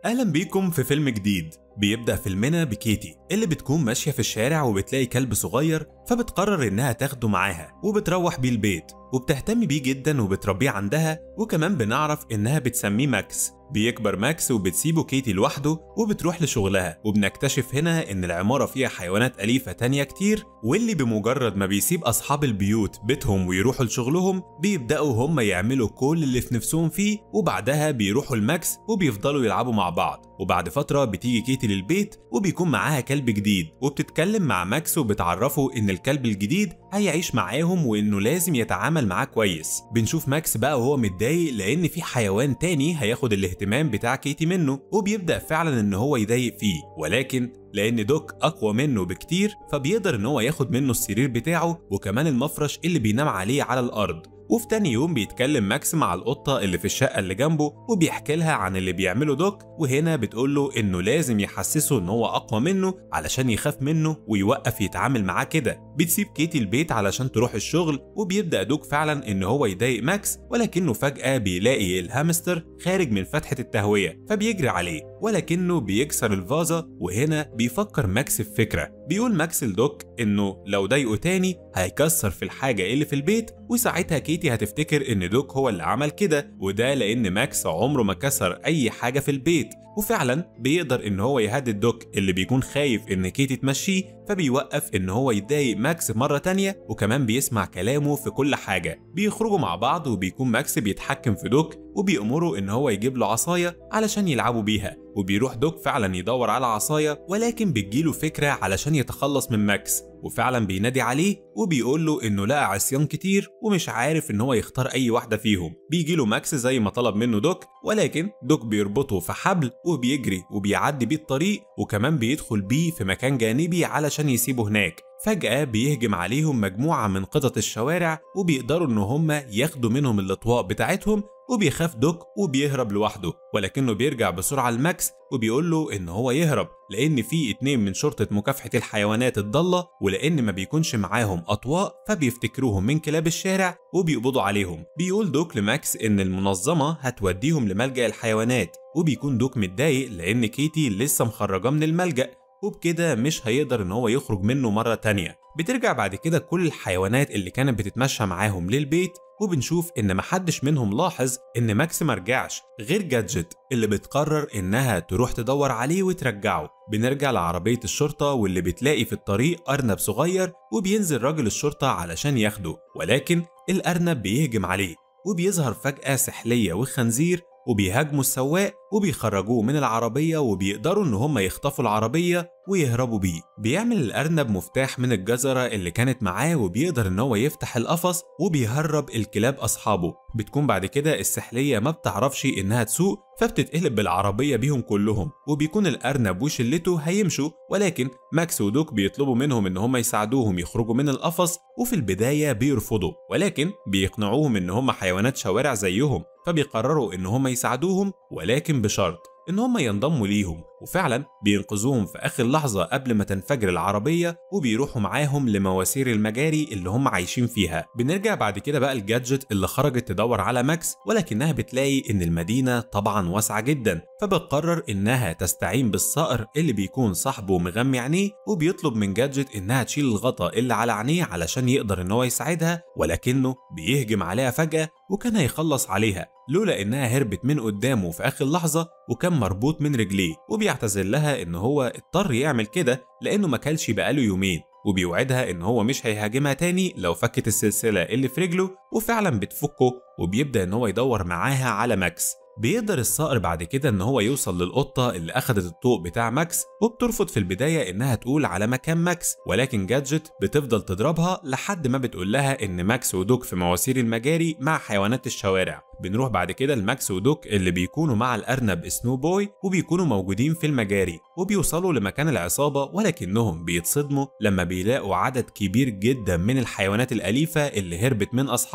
أهلا بيكم في فيلم جديد بيبدأ فيلمنا بكيتي اللي بتكون ماشية في الشارع وبتلاقي كلب صغير فبتقرر إنها تاخده معاها وبتروح بيه البيت وبتهتم بيه جدا وبتربيه عندها وكمان بنعرف إنها بتسميه ماكس بيكبر ماكس وبتسيبه كيتي لوحده وبتروح لشغلها وبنكتشف هنا إن العمارة فيها حيوانات أليفة تانية كتير واللي بمجرد ما بيسيب أصحاب البيوت بيتهم ويروحوا لشغلهم بيبدأوا هم يعملوا كل اللي في نفسهم فيه وبعدها بيروحوا الماكس وبيفضلوا يلعبوا مع بعض وبعد فترة بتيجي كيتي للبيت وبيكون معاها كلب جديد وبتتكلم مع ماكس وبتعرفه إن الكلب الجديد هيعيش معاهم وإنه لازم يتعامل معاه كويس بنشوف ماكس بقى وهو متضايق لأن في حيوان تاني هياخد الاهتمام بتاع كيتي منه وبيبدأ فعلا إن هو يضايق فيه ولكن لأن دوك أقوى منه بكتير فبيقدر إن هو ياخد منه السرير بتاعه وكمان المفرش اللي بينام عليه على الأرض وفي تاني يوم بيتكلم ماكس مع القطة اللي في الشقة اللي جنبه وبيحكي لها عن اللي بيعمله دوك وهنا بتقول له إنه لازم يحسسه إن هو أقوى منه علشان يخاف منه ويوقف يتعامل معاه كده بتسيب كيتي البيت علشان تروح الشغل وبيبدأ دوك فعلا إن هو يضايق ماكس ولكنه فجأة بيلاقي الهامستر خارج من فتحة التهوية فبيجري عليه ولكنه بيكسر الفازة وهنا بيفكر ماكس في فكرة بيقول ماكس لدوك إنه لو ضايقه تاني هيكسر في الحاجة اللي في البيت وساعتها كيتي هتفتكر إن دوك هو اللي عمل كده وده لأن ماكس عمره ما كسر أي حاجة في البيت وفعلا بيقدر إن هو يهدد دوك اللي بيكون خايف إن كيتي تمشيه فبيوقف إن هو يضايق ماكس مرة تانية وكمان بيسمع كلامه في كل حاجة بيخرجوا مع بعض وبيكون ماكس بيتحكم في دوك وبيأمره إن هو يجيب له عصاية علشان يلعبوا بيها وبيروح دوك فعلا يدور على عصاية ولكن بتجيله فكرة علشان يتخلص من ماكس وفعلا بينادي عليه وبيقول له انه لقى عصيان كتير ومش عارف ان هو يختار اي واحده فيهم بيجي له ماكس زي ما طلب منه دوك ولكن دوك بيربطه في حبل وبيجري وبيعدي بيه الطريق وكمان بيدخل بيه في مكان جانبي علشان يسيبه هناك فجأة بيهجم عليهم مجموعة من قطط الشوارع وبيقدروا إن هم ياخدوا منهم الأطواق بتاعتهم وبيخاف دوك وبيهرب لوحده ولكنه بيرجع بسرعة لماكس وبيقول له إن هو يهرب لأن في اتنين من شرطة مكافحة الحيوانات الضالة ولأن ما بيكونش معاهم أطواق فبيفتكروهم من كلاب الشارع وبيقبضوا عليهم بيقول دوك لماكس إن المنظمة هتوديهم لملجأ الحيوانات وبيكون دوك متضايق لأن كيتي لسه مخرجاه من الملجأ وبكده مش هيقدر ان هو يخرج منه مرة تانية بترجع بعد كده كل الحيوانات اللي كانت بتتمشى معاهم للبيت وبنشوف ان محدش منهم لاحظ ان ماكس مرجعش غير جادجت اللي بتقرر انها تروح تدور عليه وترجعه بنرجع لعربية الشرطة واللي بتلاقي في الطريق أرنب صغير وبينزل راجل الشرطة علشان ياخده ولكن الأرنب بيهجم عليه وبيظهر فجأة سحلية وخنزير وبيهاجموا السواق وبيخرجوه من العربية وبيقدروا إن هم يخطفوا العربية ويهربوا بيه بيعمل الأرنب مفتاح من الجزرة اللي كانت معاه وبيقدر إن هو يفتح القفص وبيهرب الكلاب أصحابه بتكون بعد كده السحلية ما بتعرفش إنها تسوق فبتتقلب بالعربية بيهم كلهم وبيكون الأرنب وشلته هيمشوا ولكن ماكس ودوك بيطلبوا منهم إن هم يساعدوهم يخرجوا من القفص وفي البداية بيرفضوا ولكن بيقنعوهم إن هم حيوانات شوارع زيهم فبيقرروا إن هم يساعدوهم ولكن بشرط إن هم ينضموا ليهم وفعلا بينقذوهم في آخر لحظة قبل ما تنفجر العربية وبيروحوا معاهم لمواسير المجاري اللي هم عايشين فيها بنرجع بعد كده بقى الجادجت اللي خرجت تدور على ماكس ولكنها بتلاقي إن المدينة طبعا واسعة جدا فبتقرر إنها تستعين بالصقر اللي بيكون صاحبه مغمي عينيه وبيطلب من جادجت إنها تشيل الغطا اللي على عينيه علشان يقدر إن هو يساعدها ولكنه بيهجم عليها فجأة وكان هيخلص عليها لولا إنها هربت من قدامه في آخر لحظة وكان مربوط من رجليه وبيعتذر لها إن هو اضطر يعمل كده لأنه ما كلش بقاله يومين وبيوعدها إن هو مش هيهاجمها تاني لو فكت السلسلة اللي في رجله وفعلا بتفكه وبيبدأ إن هو يدور معاها على ماكس بيقدر الصقر بعد كده ان هو يوصل للقطة اللي اخدت الطوق بتاع ماكس وبترفض في البداية انها تقول على مكان ماكس ولكن جادجت بتفضل تضربها لحد ما بتقول لها ان ماكس ودوك في مواسير المجاري مع حيوانات الشوارع بنروح بعد كده لماكس ودوك اللي بيكونوا مع الارنب سنو بوي وبيكونوا موجودين في المجاري وبيوصلوا لمكان العصابة ولكنهم بيتصدموا لما بيلاقوا عدد كبير جدا من الحيوانات الأليفة اللي هربت من أصحابها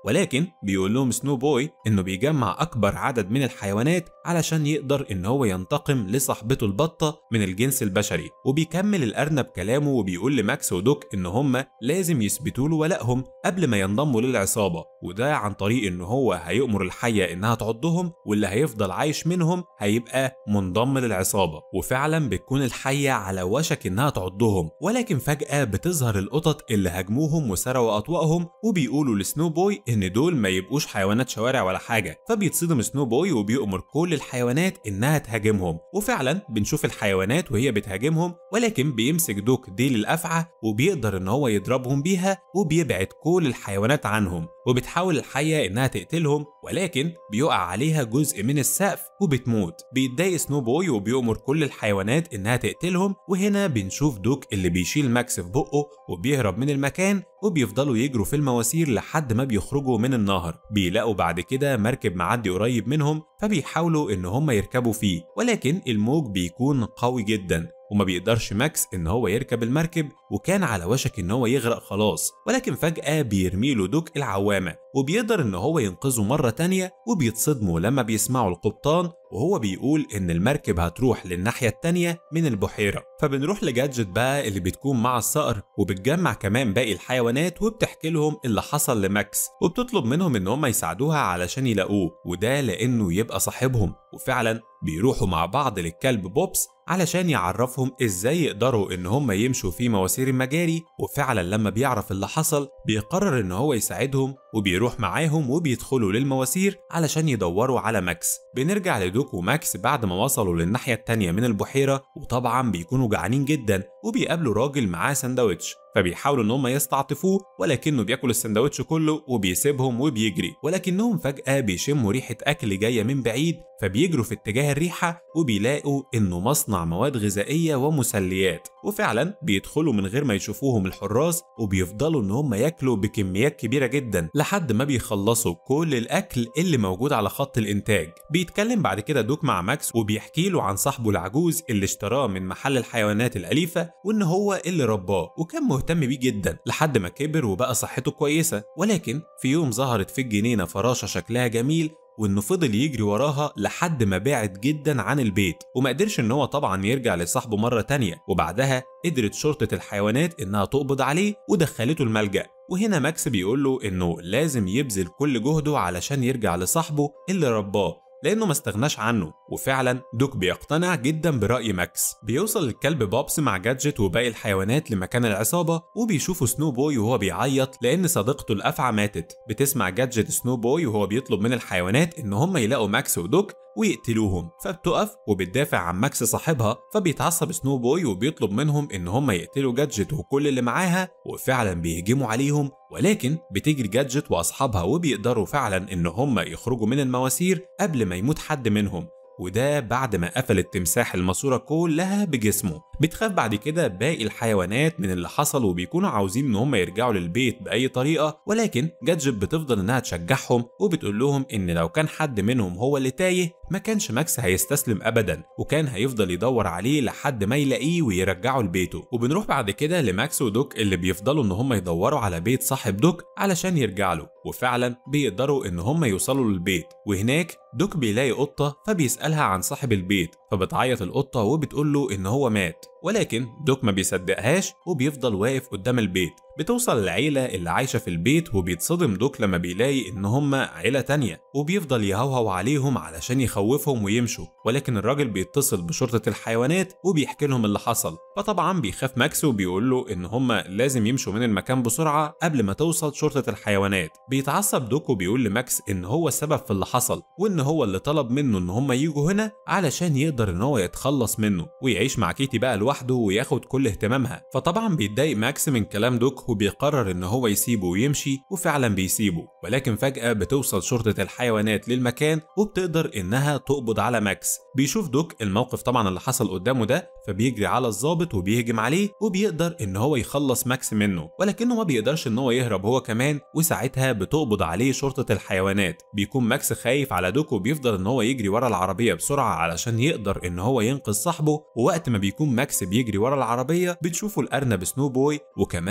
ولكن بيقول لهم سنو بوي انه بيجمع اكبر عدد من الحيوانات علشان يقدر ان هو ينتقم لصاحبته البطه من الجنس البشري وبيكمل الارنب كلامه وبيقول لماكس ودوك ان هم لازم يثبتوا له ولائهم قبل ما ينضموا للعصابه وده عن طريق ان هو هيأمر الحيه انها تعضهم واللي هيفضل عايش منهم هيبقى منضم للعصابه وفعلا بتكون الحيه على وشك انها تعضهم ولكن فجاه بتظهر القطط اللي هاجموهم وسرقوا اطوائهم وبيقولوا لسنو بوي ان دول ما يبقوش حيوانات شوارع ولا حاجه فبيتصدم سنو بوي وبيأمر كل الحيوانات انها تهاجمهم وفعلا بنشوف الحيوانات وهي بتهاجمهم ولكن بيمسك دوك ديل الافعى وبيقدر ان هو يضربهم بيها وبيبعد كل الحيوانات عنهم وبتحاول الحية إنها تقتلهم ولكن بيقع عليها جزء من السقف وبتموت بيتضايق سنو بوي وبيأمر كل الحيوانات إنها تقتلهم وهنا بنشوف دوك اللي بيشيل ماكس في بقه وبيهرب من المكان وبيفضلوا يجروا في المواسير لحد ما بيخرجوا من النهر بيلاقوا بعد كده مركب معدي قريب منهم فبيحاولوا ان هم يركبوا فيه ولكن الموج بيكون قوي جدا وما بيقدرش ماكس ان هو يركب المركب وكان على وشك ان هو يغرق خلاص ولكن فجأة بيرميله دوك العوامة وبيقدر ان هو ينقذه مرة تانية وبيتصدموا لما بيسمعوا القبطان وهو بيقول ان المركب هتروح للناحية التانية من البحيرة فبنروح لجادجت بقى اللي بتكون مع الصقر وبتجمع كمان باقي الحيوانات وبتحكي لهم اللي حصل لماكس وبتطلب منهم ان هم يساعدوها علشان يلاقوه وده لانه يبقى صاحبهم وفعلا بيروحوا مع بعض للكلب بوبس علشان يعرفهم ازاي يقدروا ان هم يمشوا في مواسير المجاري وفعلا لما بيعرف اللي حصل بيقرر ان هو يساعدهم وبيروح معاهم وبيدخلوا للمواسير علشان يدوروا على ماكس بنرجع لدوك وماكس بعد ما وصلوا للناحية التانية من البحيرة وطبعا بيكونوا جعانين جدا وبيقابلوا راجل معاه سندوتش فبيحاولوا ان هم يستعطفوه ولكنه بياكل السندوتش كله وبيسيبهم وبيجري ولكنهم فجأة بيشموا ريحة أكل جاية من بعيد فبيجروا في اتجاه الريحة وبيلاقوا إنه مصنع مواد غذائية ومسليات وفعلا بيدخلوا من غير ما يشوفوهم الحراس وبيفضلوا إن هم ياكلوا بكميات كبيرة جدا لحد ما بيخلصوا كل الأكل اللي موجود على خط الإنتاج بيتكلم بعد كده دوك مع ماكس وبيحكي له عن صاحبه العجوز اللي اشتراه من محل الحيوانات الأليفة وإن هو اللي رباه وكان مهتم بيه جدا لحد ما كبر وبقى صحته كويسة ولكن في يوم ظهرت في الجنينة فراشة شكلها جميل وانه فضل يجري وراها لحد ما بعد جدا عن البيت وما قدرش ان هو طبعا يرجع لصاحبه مرة تانية وبعدها قدرت شرطة الحيوانات انها تقبض عليه ودخلته الملجأ وهنا ماكس بيقول له انه لازم يبذل كل جهده علشان يرجع لصاحبه اللي رباه لانه ما استغناش عنه وفعلا دوك بيقتنع جدا براي ماكس بيوصل الكلب بوبس مع جادجت وباقي الحيوانات لمكان العصابه وبيشوفوا سنو بوي وهو بيعيط لان صديقته الافعى ماتت بتسمع جادجت سنو بوي وهو بيطلب من الحيوانات ان هم يلاقوا ماكس ودوك ويقتلوهم فبتقف وبتدافع عن ماكس صاحبها فبيتعصب سنو بوي وبيطلب منهم ان هم يقتلوا جادجت وكل اللي معاها وفعلا بيهجموا عليهم ولكن بتجري جادجت واصحابها وبيقدروا فعلا ان هم يخرجوا من المواسير قبل ما يموت حد منهم وده بعد ما قفل التمساح الماسورة كلها بجسمه بتخاف بعد كده باقي الحيوانات من اللي حصل وبيكونوا عاوزين ان هم يرجعوا للبيت بأي طريقة ولكن جادجت بتفضل انها تشجعهم وبتقول لهم ان لو كان حد منهم هو اللي تايه ما كانش ماكس هيستسلم ابدا وكان هيفضل يدور عليه لحد ما يلاقيه ويرجعه لبيته وبنروح بعد كده لماكس ودوك اللي بيفضلوا ان هم يدوروا على بيت صاحب دوك علشان يرجع له وفعلا بيقدروا ان هم يوصلوا للبيت وهناك دوك بيلاقي قطة فبيسألها عن صاحب البيت فبتعيط القطة وبتقول له إن هو مات ولكن دوك ما بيصدقهاش وبيفضل واقف قدام البيت بتوصل العيلة اللي عايشة في البيت وبيتصدم دوك لما بيلاقي إن هم عيلة تانية وبيفضل يهوهو عليهم علشان يخوفهم ويمشوا ولكن الراجل بيتصل بشرطة الحيوانات وبيحكي لهم اللي حصل فطبعا بيخاف ماكس وبيقول له إن هم لازم يمشوا من المكان بسرعة قبل ما توصل شرطة الحيوانات بيتعصب دوك وبيقول لماكس إن هو السبب في اللي حصل وإن هو اللي طلب منه إن هم يجوا هنا علشان يقدر إن هو يتخلص منه ويعيش مع كيتي بقى لوحده وياخد كل اهتمامها فطبعا بيتضايق ماكس من كلام دوك وبيقرر ان هو يسيبه ويمشي وفعلا بيسيبه ولكن فجأة بتوصل شرطة الحيوانات للمكان وبتقدر انها تقبض على ماكس بيشوف دوك الموقف طبعا اللي حصل قدامه ده فبيجري على الضابط وبيهجم عليه وبيقدر ان هو يخلص ماكس منه ولكنه ما بيقدرش ان هو يهرب هو كمان وساعتها بتقبض عليه شرطة الحيوانات بيكون ماكس خايف على دوك وبيفضل ان هو يجري ورا العربية بسرعة علشان يقدر ان هو ينقذ صاحبه ووقت ما بيكون ماكس بيجري ورا العربية بتشوفوا الارنب سنو بوي وكمان السحلية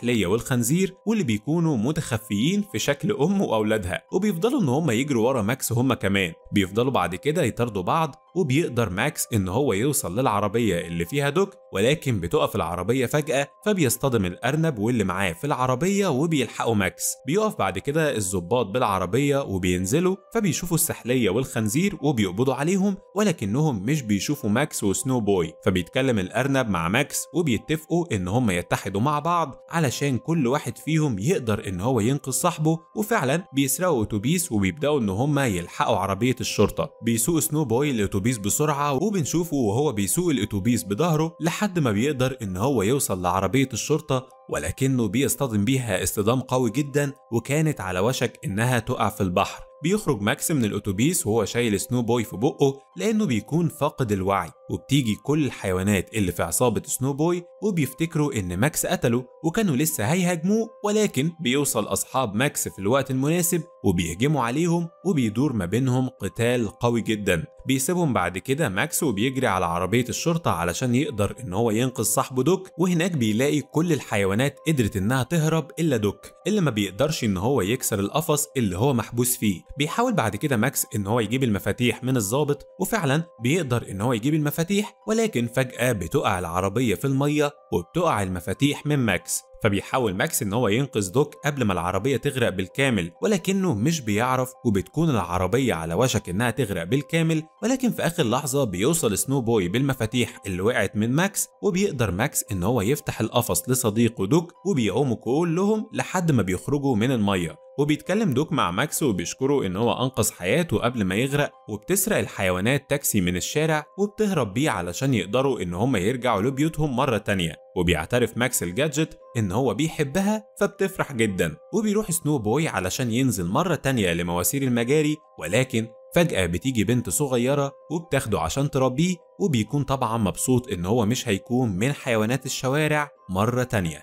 السحلية والخنزير واللي بيكونوا متخفيين في شكل أم وأولادها وبيفضلوا إن هم يجروا ورا ماكس هم كمان بيفضلوا بعد كده يطاردوا بعض وبيقدر ماكس إن هو يوصل للعربية اللي فيها دوك ولكن بتقف العربية فجأة فبيصطدم الأرنب واللي معاه في العربية وبيلحقوا ماكس بيقف بعد كده الظباط بالعربية وبينزلوا فبيشوفوا السحلية والخنزير وبيقبضوا عليهم ولكنهم مش بيشوفوا ماكس وسنو بوي فبيتكلم الأرنب مع ماكس وبيتفقوا إن هم يتحدوا مع بعض علشان كل واحد فيهم يقدر إن هو ينقذ صاحبه وفعلا بيسرقوا أتوبيس وبيبدأوا إن هم يلحقوا عربية الشرطة بيسوق سنو بوي الأتوبيس بسرعة وبنشوفه وهو بيسوق الأتوبيس بظهره لحد ما بيقدر إن هو يوصل لعربية الشرطة ولكنه بيصطدم بيها اصطدام قوي جدا وكانت على وشك إنها تقع في البحر بيخرج ماكس من الأتوبيس وهو شايل سنو بوي في بقه لأنه بيكون فاقد الوعي وبتيجي كل الحيوانات اللي في عصابة سنو بوي وبيفتكروا إن ماكس قتله وكانوا لسه هيهاجموه ولكن بيوصل أصحاب ماكس في الوقت المناسب وبيهجموا عليهم وبيدور ما بينهم قتال قوي جدا بيسيبهم بعد كده ماكس وبيجري على عربية الشرطة علشان يقدر إن هو ينقذ صاحبه دوك وهناك بيلاقي كل الحيوانات قدرت إنها تهرب إلا دوك اللي ما بيقدرش إن هو يكسر القفص اللي هو محبوس فيه بيحاول بعد كده ماكس إن هو يجيب المفاتيح من الضابط وفعلا بيقدر إن هو يجيب المفاتيح ولكن فجأة بتقع العربية في المية وبتقع المفاتيح من ماكس فبيحاول ماكس ان هو ينقذ دوك قبل ما العربيه تغرق بالكامل ولكنه مش بيعرف وبتكون العربيه على وشك انها تغرق بالكامل ولكن في اخر لحظه بيوصل سنو بوي بالمفاتيح اللي وقعت من ماكس وبيقدر ماكس ان هو يفتح القفص لصديقه دوك وبيعوموا كلهم لحد ما بيخرجوا من الميه وبيتكلم دوك مع ماكس وبيشكره ان هو انقذ حياته قبل ما يغرق وبتسرق الحيوانات تاكسي من الشارع وبتهرب بيه علشان يقدروا ان هم يرجعوا لبيوتهم مرة تانية وبيعترف ماكس الجادجت ان هو بيحبها فبتفرح جدا وبيروح سنو بوي علشان ينزل مرة تانية لمواسير المجاري ولكن فجأة بتيجي بنت صغيرة وبتاخده عشان تربيه وبيكون طبعا مبسوط ان هو مش هيكون من حيوانات الشوارع مرة تانية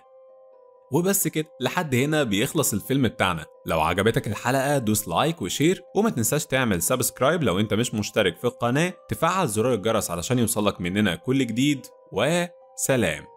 وبس كده لحد هنا بيخلص الفيلم بتاعنا لو عجبتك الحلقة دوس لايك وشير وما تنساش تعمل سبسكرايب لو انت مش مشترك في القناة تفعل زرار الجرس علشان يوصلك مننا كل جديد وسلام